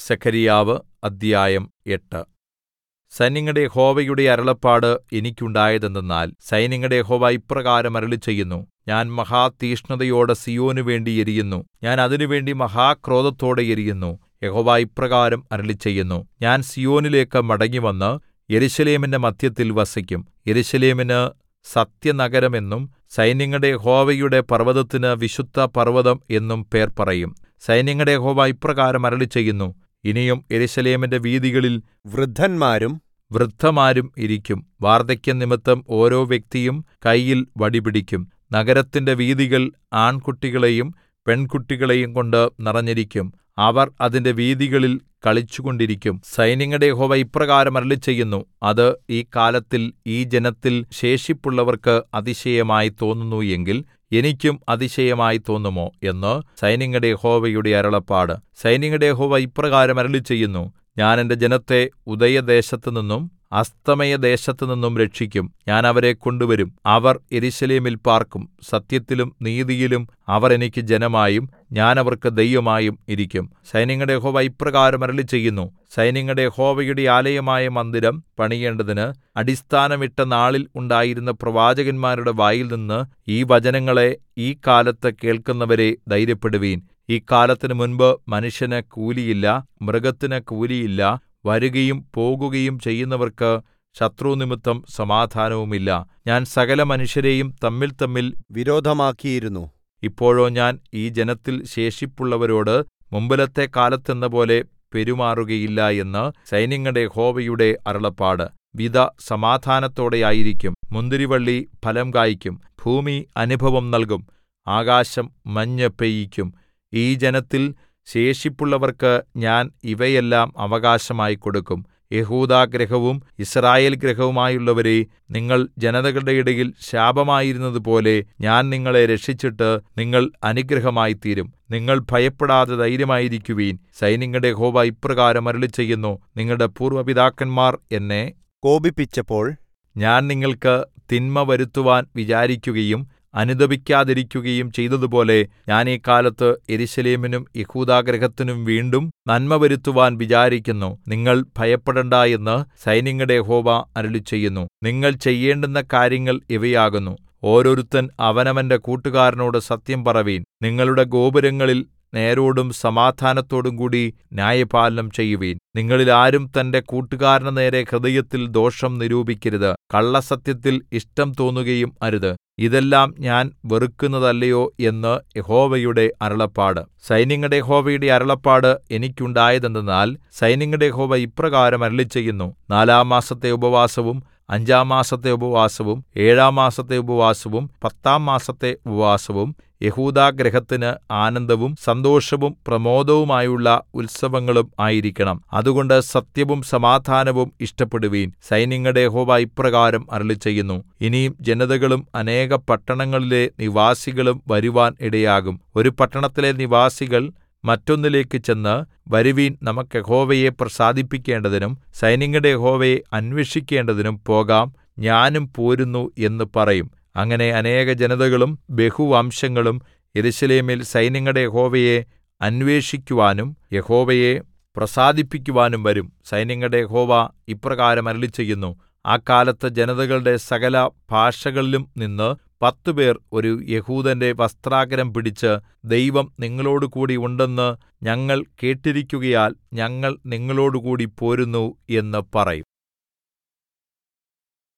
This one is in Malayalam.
സെഖര്യാവ് അദ്ധ്യായം എട്ട് സൈന്യങ്ങളുടെ യഹോവയുടെ അരുളപ്പാട് എനിക്കുണ്ടായതെന്തെന്നാൽ സൈന്യങ്ങളുടെ യഹോവ ഇപ്രകാരം അരുളിച്ചെയ്യുന്നു ഞാൻ മഹാതീക്ഷ്ണതയോടെ സീയോനു വേണ്ടി എരിയുന്നു ഞാൻ അതിനുവേണ്ടി മഹാക്രോധത്തോടെ എരിയുന്നു യഹോവ ഇപ്രകാരം അരുളിച്ചെയ്യുന്നു ഞാൻ സീയോനിലേക്ക് മടങ്ങിവന്ന് യെരൂശലേമിന്റെ മദ്ധ്യത്തിൽ വസിക്കും യെരൂശലേമിന് സത്യനഗരം എന്നും സൈന്യങ്ങളുടെ യഹോവയുടെ പർവ്വതത്തിന് വിശുദ്ധപർവ്വതം എന്നും പേർ പറയും സൈന്യങ്ങളുടെ യഹോവ ഇപ്രകാരം അരുളിച്ചെയ്യുന്നു ഇനിയും യെരൂശലേമിന്റെ വീഥികളിൽ വൃദ്ധന്മാരും വൃദ്ധമാരും ഇരിക്കും വാർദ്ധക്യം നിമിത്തം ഓരോ വ്യക്തിയും കയ്യിൽ വടി പിടിക്കും നഗരത്തിന്റെ വീഥികൾ ആൺകുട്ടികളെയും പെൺകുട്ടികളെയും കൊണ്ട് നിറഞ്ഞിരിക്കും അവർ അതിന്റെ വീഥികളിൽ കളിച്ചുകൊണ്ടിരിക്കും സൈന്യങ്ങളുടെ യഹോവ ഇപ്രകാരം അരുളിച്ചെയ്യുന്നു അത് ഈ കാലത്തിൽ ഈ ജനത്തിൽ ശേഷിപ്പുള്ളവർക്ക് അതിശയമായി തോന്നുന്നു എങ്കിൽ എനിക്കും അതിശയമായി തോന്നുമോ എന്ന് സൈന്യങ്ങളുടെ യഹോവയുടെ അരുളപ്പാട് സൈന്യങ്ങളുടെ യഹോവ ഇപ്രകാരം അരുളിച്ചെയ്യുന്നു ഞാൻ എന്റെ ജനത്തെ ഉദയദേശത്തുനിന്നും അസ്തമയദേശത്തുനിന്നും രക്ഷിക്കും ഞാൻ അവരെ കൊണ്ടുവരും അവർ യെരൂശലേമിൽ പാർക്കും സത്യത്തിലും നീതിയിലും അവർ എനിക്ക് ജനമായും ഞാൻ അവർക്ക് ദൈവമായും ഇരിക്കും സൈന്യങ്ങളുടെ യഹോവ ഇപ്രകാരം അരുളിച്ചെയ്യുന്നു സൈന്യങ്ങളുടെ യഹോവയുടെ ആലയമായ മന്ദിരം പണിയേണ്ടതിന് അടിസ്ഥാനമിട്ട നാളിൽ ഉണ്ടായിരുന്ന പ്രവാചകന്മാരുടെ വായിൽനിന്ന് ഈ വചനങ്ങളെ ഈ കാലത്ത് കേൾക്കുന്നവരേ ധൈര്യപ്പെടുവിൻ ഈ കാലത്തിന് മുൻപ് മനുഷ്യന് കൂലിയില്ല മൃഗത്തിന് കൂലിയില്ല വരുകയും പോകുകയും ചെയ്യുന്നവർക്ക് ശത്രുനിമിത്തം സമാധാനവുമില്ല ഞാൻ സകല മനുഷ്യരെയും തമ്മിൽതമ്മിൽ വിരോധമാക്കിയിരുന്നു ഇപ്പോഴോ ഞാൻ ഈ ജനത്തിൽ ശേഷിപ്പുള്ളവരോട് മുമ്പിലത്തെ കാലത്തെന്നപോലെ പെരുമാറുകയില്ല എന്ന് സൈന്യങ്ങളുടെ യഹോവയുടെ അരുളപ്പാട് വിത സമാധാനത്തോടെ ആയിരിക്കും മുന്തിരിവള്ളി ഫലം കായ്ക്കും ഭൂമി അനുഭവം നൽകും ആകാശം മഞ്ഞ് പെയ്യിക്കും ഈ ജനത്തിൽ ശേഷിപ്പുള്ളവർക്ക് ഞാൻ ഇവയെല്ലാം അവകാശമായി കൊടുക്കും യെഹൂദാഗൃഹവും യിസ്രായേൽ ഗൃഹവുമായുള്ളവരേ നിങ്ങൾ ജനതകളുടെ ഇടയിൽ ശാപമായിരുന്നതുപോലെ ഞാൻ നിങ്ങളെ രക്ഷിച്ചിട്ട് നിങ്ങൾ അനുഗ്രഹമായിത്തീരും നിങ്ങൾ ഭയപ്പെടാതെ ധൈര്യമായിരിക്കുവിൻ സൈന്യങ്ങളുടെ യഹോവ ഇപ്രകാരം അരുളിച്ചെയ്യുന്നു നിങ്ങളുടെ പൂർവ്വ പിതാക്കന്മാർ എന്നെ കോപിപ്പിച്ചപ്പോൾ ഞാൻ നിങ്ങൾക്ക് തിന്മ വരുത്തുവാൻ വിചാരിക്കുകയും അനുതപിക്കാതിരിക്കുകയും ചെയ്തതുപോലെ ഞാൻ ഈ കാലത്ത് യെരൂശലേമിനും യെഹൂദാഗൃഹത്തിനും വീണ്ടും നന്മ വരുത്തുവാൻ വിചാരിക്കുന്നു നിങ്ങൾ ഭയപ്പെടണ്ടാ എന്ന് സൈന്യങ്ങളുടെ യഹോവ അരുളിച്ചെയ്യുന്നു നിങ്ങൾ ചെയ്യേണ്ടുന്ന കാര്യങ്ങൾ ഇവയാകുന്നു ഓരോരുത്തൻ അവനവന്റെ കൂട്ടുകാരനോട് സത്യം പറവീൻ നിങ്ങളുടെ ഗോപുരങ്ങളിൽ നേരോടും സമാധാനത്തോടും കൂടി ന്യായപാലനം ചെയ്യുവിൻ നിങ്ങളിൽ ആരും തന്റെ കൂട്ടുകാരന് നേരെ ഹൃദയത്തിൽ ദോഷം നിരൂപിക്കരുത് കള്ളസത്യത്തിൽ ഇഷ്ടം തോന്നുകയും അരുത് ഇതെല്ലാം ഞാൻ വെറുക്കുന്നതല്ലയോ എന്ന് യഹോവയുടെ അരുളപ്പാട് സൈന്യങ്ങളുടെ യഹോവയുടെ അരുളപ്പാട് എനിക്കുണ്ടായതെന്തെന്നാൽ സൈന്യങ്ങളുടെ യഹോവ ഇപ്രകാരം അരുളിച്ചെയ്യുന്നു നാലാം മാസത്തെ ഉപവാസവും അഞ്ചാം മാസത്തെ ഉപവാസവും ഏഴാം മാസത്തെ ഉപവാസവും പത്താം മാസത്തെ ഉപവാസവും യഹൂദാഗൃഹത്തിന് ആനന്ദവും സന്തോഷവും പ്രമോദവുമായുള്ള ഉത്സവങ്ങളും ആയിരിക്കണം അതുകൊണ്ട് സത്യവും സമാധാനവും ഇഷ്ടപ്പെടുവീൻ സൈന്യങ്ങളുടെ യഹോവ ഇപ്രകാരം അരുളിച്ചെയ്യുന്നു ഇനിയും ജനതകളും അനേക പട്ടണങ്ങളിലെ നിവാസികളും വരുവാൻ ഇടയാകും ഒരു പട്ടണത്തിലെ നിവാസികൾ മറ്റൊന്നിലേക്ക് ചെന്ന് വരുവീൻ നമുക്ക് യഹോവയെ പ്രസാദിപ്പിക്കേണ്ടതിനും സൈന്യങ്ങളുടെ യഹോവയെ അന്വേഷിക്കേണ്ടതിനും പോകാം ഞാനും പോരുന്നു എന്ന് പറയും അങ്ങനെ അനേക ജനതകളും ബഹുവംശങ്ങളും യെരൂശലേമിൽ സൈന്യങ്ങളുടെ യഹോവയെ അന്വേഷിക്കുവാനും യഹോവയെ പ്രസാദിപ്പിക്കുവാനും വരും സൈന്യങ്ങളുടെ യഹോവ ഇപ്രകാരം അരുളിച്ചെയ്യുന്നു ആ കാലത്ത് ജനതകളുടെ സകല ഭാഷകളിലും നിന്ന് പത്തുപേർ ഒരു യഹൂദന്റെ വസ്ത്രാഗ്രം പിടിച്ച് ദൈവം നിങ്ങളോടുകൂടി ഉണ്ടെന്ന് ഞങ്ങൾ കേട്ടിരിക്കുകയാൽ ഞങ്ങൾ നിങ്ങളോടുകൂടി പോരുന്നു എന്ന് പറയും